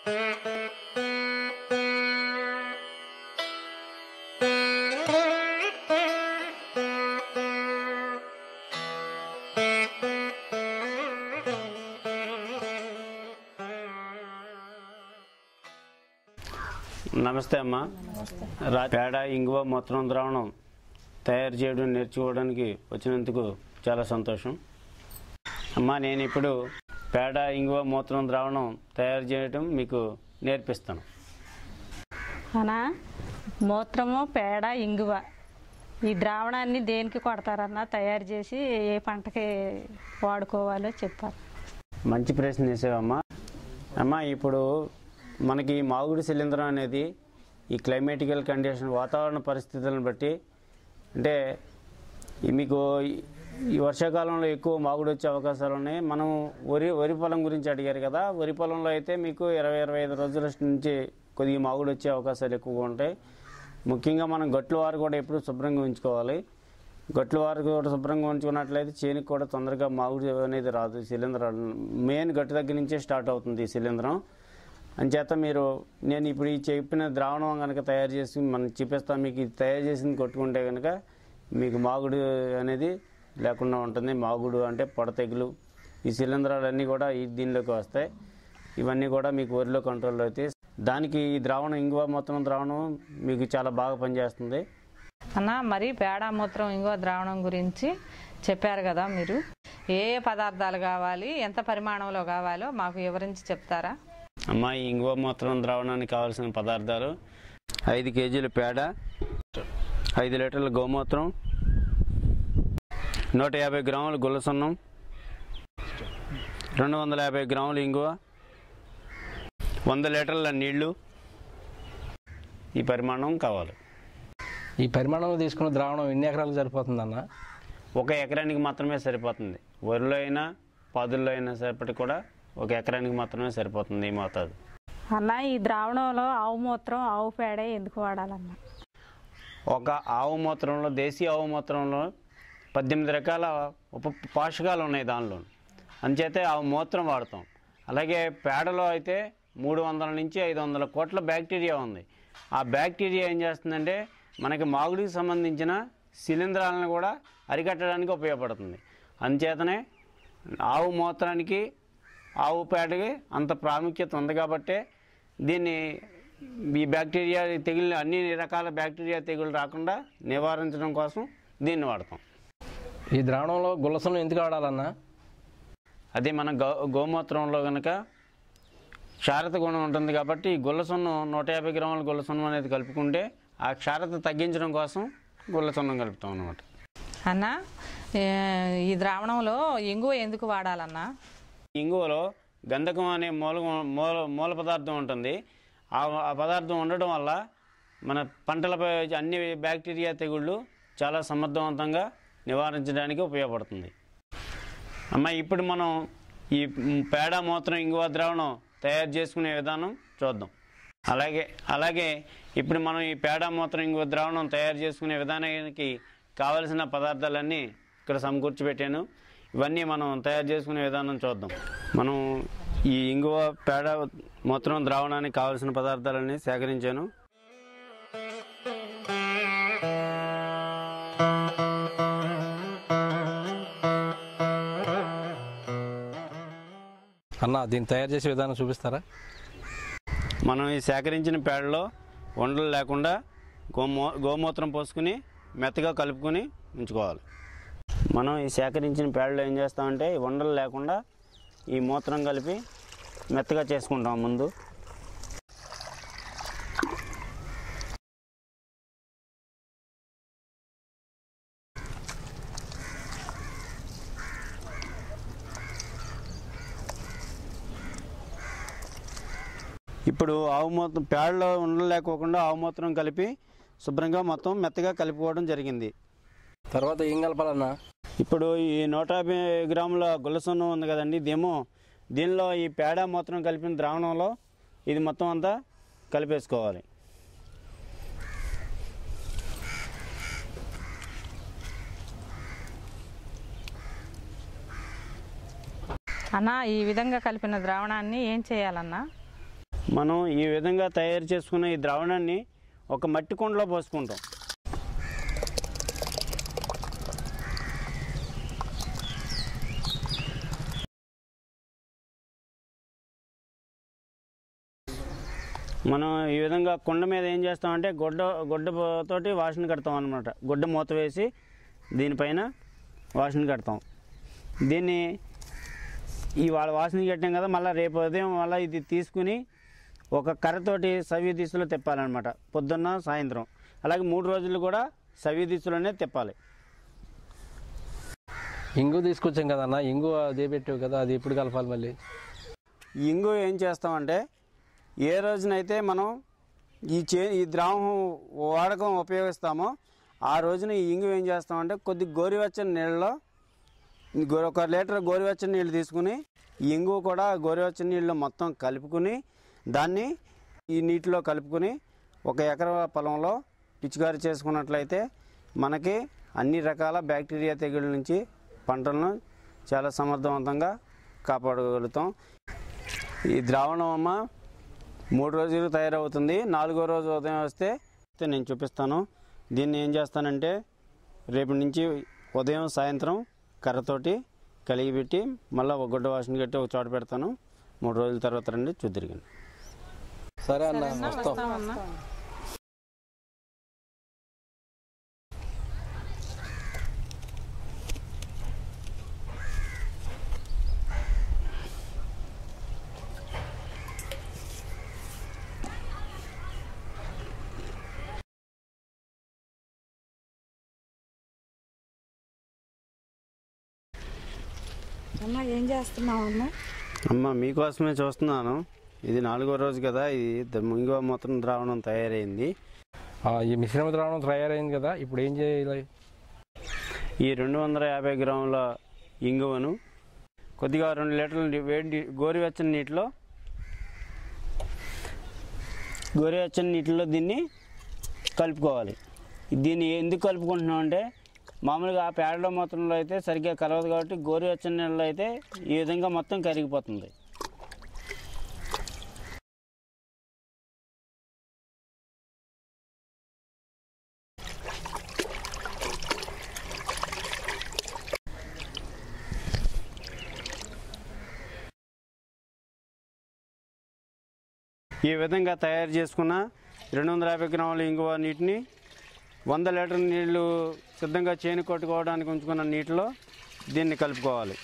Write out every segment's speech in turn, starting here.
నమస్తే అమ్మా రా పేడ ఇంగువ మూత్రం ద్రావణం తయారు చేయడం నేర్చుకోవడానికి వచ్చినందుకు చాలా సంతోషం అమ్మా నేను ఇప్పుడు పేడ ఇంగువ మూత్రం ద్రావణం తయారు చేయడం మీకు నేర్పిస్తాను అనా మూత్రము పేడ ఇంగువ ఈ ద్రావణాన్ని దేనికి కొడతారన్నా తయారు చేసి ఏ పంటకి వాడుకోవాలో చెప్పాలి మంచి ప్రశ్న వేసావమ్మా అమ్మా ఇప్పుడు మనకి మాగుడి శిలీంధ్రం అనేది ఈ క్లైమేటికల్ కండిషన్ వాతావరణ పరిస్థితులను బట్టి అంటే ఈ మీకు ఈ- ఈ వర్షాకాలంలో ఎక్కువ మాగుడు వచ్చే అవకాశాలు ఉన్నాయి మనం వరి వరి పొలం గురించి అడిగారు కదా వరి పొలంలో అయితే మీకు ఇరవై ఇరవై ఐదు రోజుల నుంచి కొద్దిగా మాగుడు వచ్చే అవకాశాలు ఎక్కువగా ఉంటాయి ముఖ్యంగా మనం గట్లు వారు కూడా ఎప్పుడు శుభ్రంగా ఉంచుకోవాలి గట్లు వారు కూడా శుభ్రంగా ఉంచుకున్నట్లయితే చేనికి కూడా తొందరగా మాగుడు అనేది రాదు శిలీంధ్రం మెయిన్ గట్టు దగ్గర నుంచే స్టార్ట్ అవుతుంది ఈ శిలీంధ్రం అంచేత మీరు నేను ఇప్పుడు ఈ చెప్పిన ద్రావణం కనుక తయారు చేసి మనం చూపిస్తాం మీకు ఇది తయారు చేసింది కొట్టుకుంటే కనుక మీకు మాగుడు అనేది లేకుండా ఉంటుంది మాగుడు అంటే పొడ తెగులు ఈ శిలీంధ్రాలన్నీ కూడా ఈ దీనిలోకి వస్తాయి ఇవన్నీ కూడా మీకు వరిలో కంట్రోల్ అవుతాయి దానికి ఈ ద్రావణం ఇంగువ మొత్తం ద్రావణం మీకు చాలా బాగా పనిచేస్తుంది అన్న మరి పేడ మూత్రం ఇంకో ద్రావణం గురించి చెప్పారు కదా మీరు ఏ ఏ పదార్థాలు కావాలి ఎంత పరిమాణంలో కావాలో మాకు వివరించి చెప్తారా అమ్మా ఈ ఇంగువ మూత్రం ద్రావణానికి కావాల్సిన పదార్థాలు ఐదు కేజీల పేడ ఐదు లీటర్ల గోమూత్రం నూట యాభై గ్రాముల గుల్లసున్నం రెండు వందల యాభై గ్రాముల ఇంగువ వంద లీటర్ల నీళ్లు ఈ పరిమాణం కావాలి ఈ పరిమాణంలో తీసుకున్న ద్రావణం ఎన్ని ఎకరాలకు సరిపోతుందన్న ఒక ఎకరానికి మాత్రమే సరిపోతుంది వరిలో అయినా పాదుల్లో అయినా సరిపటి కూడా ఒక ఎకరానికి మాత్రమే సరిపోతుంది ఈ మోతాదు అన్న ఈ ద్రావణంలో ఆవు మూత్రం ఆవు పేడ ఎందుకు వాడాలన్నా ఒక ఆవు మూత్రంలో దేశీయ ఆవు మూత్రంలో పద్దెనిమిది రకాల ఉప పోషకాలు ఉన్నాయి దానిలో అంచేతే ఆవు మూత్రం వాడతాం అలాగే పేడలో అయితే మూడు వందల నుంచి ఐదు వందల కోట్ల బ్యాక్టీరియా ఉంది ఆ బ్యాక్టీరియా ఏం చేస్తుందంటే మనకి మాగుడికి సంబంధించిన శిలీంధ్రాలను కూడా అరికట్టడానికి ఉపయోగపడుతుంది అంచేతనే ఆవు మూత్రానికి ఆవు పేడకి అంత ప్రాముఖ్యత ఉంది కాబట్టే దీన్ని ఈ బ్యాక్టీరియా తెగులు అన్ని రకాల బ్యాక్టీరియా తెగులు రాకుండా నివారించడం కోసం దీన్ని వాడతాం ఈ ద్రావణంలో గుల్లసనం ఎందుకు వాడాలన్నా అదే మన గో గోమూత్రంలో కనుక క్షారత గుణం ఉంటుంది కాబట్టి ఈ గుల్లసున్నం నూట యాభై గ్రాముల గుల్లసున్నం అనేది కలుపుకుంటే ఆ క్షారత తగ్గించడం కోసం గుల్లసున్నం కలుపుతాం అనమాట అన్న ఏ, ఈ ద్రావణంలో ఇంగువ ఎందుకు వాడాలన్నా ఇంగువలో గంధకం అనే మూల మూల మూల పదార్థం ఉంటుంది ఆ ఆ పదార్థం ఉండడం వల్ల మన పంటలపై వచ్చే అన్ని బ్యాక్టీరియా తెగుళ్ళు చాలా సమర్థవంతంగా నివారించడానికి ఉపయోగపడుతుంది అమ్మ ఇప్పుడు మనం ఈ మ్, పేడ మూత్రం ఇంగువ ద్రావణం తయారు చేసుకునే విధానం చూద్దాం అలాగే అలాగే ఇప్పుడు మనం ఈ పేడ మూత్రం ఇంగువ ద్రావణం తయారు చేసుకునే విధానానికి కావలసిన పదార్థాలన్నీ ఇక్కడ సమకూర్చి పెట్టాను ఇవన్నీ మనం తయారు చేసుకునే విధానం చూద్దాం మనం ఈ ఇంగువ పేడ మూత్రం ద్రావణానికి కావలసిన పదార్థాలన్నీ సేకరించాను అన్న దీన్ని తయారు చేసే విధానం చూపిస్తారా మనం ఈ సేకరించిన పేడలో ఉండలు లేకుండా గోమూ గోమూత్రం పోసుకుని మెత్తగా కలుపుకొని ఉంచుకోవాలి మనం ఈ సేకరించిన పేడలో ఏం చేస్తామంటే ఈ ఉండలు లేకుండా ఈ మూత్రం కలిపి మెత్తగా చేసుకుంటాం ముందు ఇప్పుడు ఆవు మూత్రం పేడలో ఉండలు లేకోకుండా ఆవు మూత్రం కలిపి శుభ్రంగా మొత్తం మెత్తగా కలుపుకోవడం జరిగింది తర్వాత ఏం కలపాలన్నా ఇప్పుడు ఈ నూట యాభై గ్రాముల గుల్లసున్నం ఉంది కదండి ఇదేమో దీనిలో ఈ పేడ మూత్రం కలిపిన ద్రావణంలో ఇది మొత్తం అంతా కలిపేసుకోవాలి అన్న ఈ విధంగా కలిపిన ద్రావణాన్ని ఏం చేయాలన్నా మనం ఈ విధంగా తయారు చేసుకున్న ఈ ద్రావణాన్ని ఒక మట్టి కుండలో పోసుకుంటాం మనం ఈ విధంగా కుండ మీద ఏం చేస్తామంటే గుడ్డ గుడ్డ తోటి వాసన కడతాం అనమాట గుడ్డ మూత వేసి దీనిపైన వాసన కడతాం దీన్ని ఈ వాళ్ళ వాసన కట్టాం కదా మళ్ళీ రేపు ఉదయం మళ్ళీ ఇది తీసుకుని ఒక కర్రతోటి సవ్య దిశలో తిప్పాలన్నమాట పొద్దున్న సాయంత్రం అలాగే మూడు రోజులు కూడా సవ్య దిశలోనే తిప్పాలి ఇంగు తీసుకొచ్చాం కదన్న ఇంగు అదే పెట్టావు కదా అది ఎప్పుడు కలపాలి మళ్ళీ ఈ ఇంగు ఏం చేస్తామంటే ఏ రోజునైతే మనం ఈ చే ఈ ద్రావం వాడకం ఉపయోగిస్తామో ఆ రోజున ఈ ఇంగు ఏం చేస్తామంటే కొద్ది గోరువెచ్చని నీళ్ళలో గో- ఒక లీటర్ గోరువెచ్చని నీళ్ళు తీసుకుని ఈ ఇంగు కూడా గోరువెచ్చని నీళ్ళు మొత్తం కలుపుకుని దాన్ని ఈ నీటిలో కలుపుకుని ఒక ఎకరా పొలంలో పిచికారి చేసుకున్నట్లయితే మనకి అన్ని రకాల బ్యాక్టీరియా తెగుళ్ళ నుంచి పంటలను చాలా సమర్థవంతంగా కాపాడగలుగుతాం ఈ ద్రావణం అమ్మ మూడు రోజులు తయారవుతుంది నాలుగో రోజు ఉదయం వస్తే అయితే నేను చూపిస్తాను దీన్ని ఏం చేస్తానంటే రేపు నుంచి ఉదయం సాయంత్రం కర్రతోటి కలిగి పెట్టి మళ్ళీ ఒక గుడ్డ వాసన కట్టి ఒక చోట పెడతాను మూడు రోజుల తర్వాత రండి చూద్దరికండి సరే అన్న వస్తాం అమ్మ ఏం చేస్తున్నావు అమ్మ అమ్మ మీకోసమే చూస్తున్నాను ఇది నాలుగో రోజు కదా ఇది ద- ఇంగువ మొత్తం ద్రావణం తయారైంది ఆ, ఈ మిశ్రమ ద్రావణం తయారైంది కదా ఇప్పుడు ఏం చేయాలి ఈ రెండు వందల యాభై గ్రాముల ఇంగువను కొద్దిగా రెండు లీటర్ల ని- వేడి నీ- గోరువెచ్చని నీటిలో గోరువెచ్చని నీటిలో దీన్ని కలుపుకోవాలి దీన్ని ఎందుకు కలుపుకుంటున్నాం అంటే మామూలుగా ఆ పేడలో మొత్తంలో అయితే సరిగ్గా కలవదు కాబట్టి గోరువెచ్చని నీళ్ళలో అయితే ఈ విధంగా మొత్తం కరిగిపోతుంది ఈ విధంగా తయారు చేసుకున్న రెండు వందల యాభై గ్రాముల ఇంగువ నీటిని వంద లీటర్ నీళ్లు సిద్ధంగా చేను కొట్టుకోవడానికి ఉంచుకున్న నీటిలో దీన్ని కలుపుకోవాలి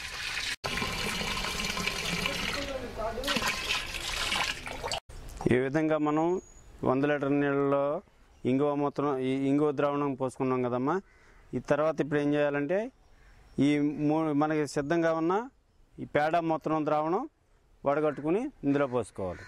ఈ విధంగా మనం వంద లీటర్ నీళ్ళలో ఇంగువ మొత్తం ఈ ఇంగువ ద్రావణం పోసుకున్నాం కదమ్మా ఈ తర్వాత ఇప్పుడు ఏం చేయాలంటే ఈ మూ మనకి సిద్ధంగా ఉన్న ఈ పేడ మొత్తం ద్రావణం వడగట్టుకుని ఇందులో పోసుకోవాలి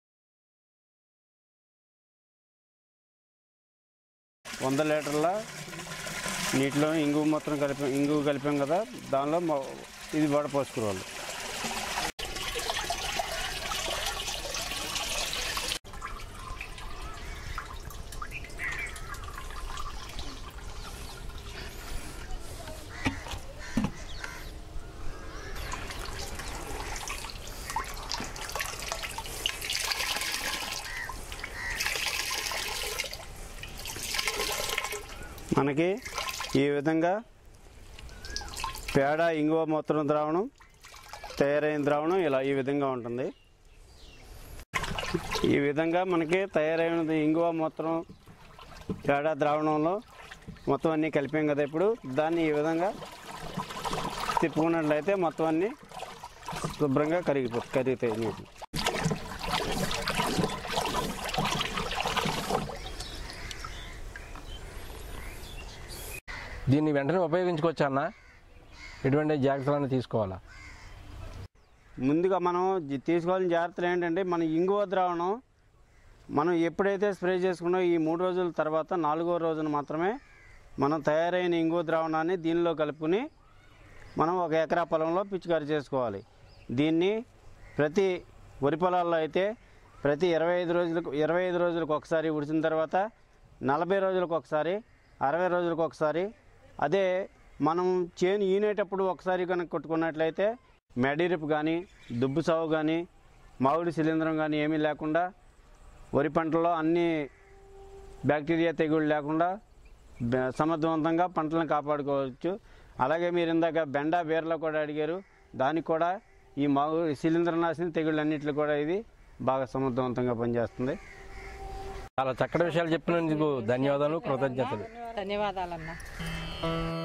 వంద లీటర్ల నీటిలో ఇంగు మొత్తం కలిపి ఇంగు కలిపాం కదా దానిలో మొ- ఇది వడ పోసుకోవాలి మనకి ఈ విధంగా పేడ ఇంగువ మూత్రం ద్రావణం తయారైన ద్రావణం ఇలా ఈ విధంగా ఉంటుంది ఈ విధంగా మనకి తయారైనది ఇంగువ మూత్రం పేడ ద్రావణంలో మొత్తం అన్నీ కలిపాం కదా ఇప్పుడు దాన్ని ఈ విధంగా తిప్పుకున్నట్లయితే మొత్తం అన్నీ శుభ్రంగా కరిగిపో కరుగుతాయి నీళ్ళు దీన్ని వెంటనే ఉపయోగించుకోవచ్చా అన్న ఎటువంటి జాగ్రత్తలను తీసుకోవాలా ముందుగా మనం జి- తీసుకోవాల్సిన జాగ్రత్తలు ఏంటంటే మన ఇంగువ ద్రావణం మనం ఎప్పుడైతే స్ప్రే చేసుకున్నో ఈ మూడు రోజుల తర్వాత నాలుగో రోజున మాత్రమే మనం తయారైన ఇంగువ ద్రావణాన్ని దీనిలో కలుపుకుని మనం ఒక ఎకరా పొలంలో పిచికారి చేసుకోవాలి దీన్ని ప్రతి వరి పొలాల్లో అయితే ప్రతి ఇరవై ఐదు రోజులకు ఇరవై ఐదు రోజులకు ఒకసారి ఉడిచిన తర్వాత నలభై రోజులకు ఒకసారి అరవై రోజులకు ఒకసారి అదే మనం చేను ఈనేటప్పుడు ఒకసారి కనుక కొట్టుకున్నట్లయితే మెడిరిప్ కానీ దుబ్బు సాగు కానీ మామిడి శిలీంధ్రం కానీ ఏమీ లేకుండా వరి పంటలో అన్ని బ్యాక్టీరియా తెగుళ్ళు లేకుండా బె- సమర్థవంతంగా పంటలను కాపాడుకోవచ్చు అలాగే మీరు ఇందాక బెండ బీరలో కూడా అడిగారు దానికి కూడా ఈ మాగు శిలీంద్రనాశిని తెగుళ్ళన్నింటిలో కూడా ఇది బాగా సమర్థవంతంగా పనిచేస్తుంది చాలా చక్కటి విషయాలు చెప్పినందుకు ధన్యవాదాలు కృతజ్ఞతలు ధన్యవాదాలన్నా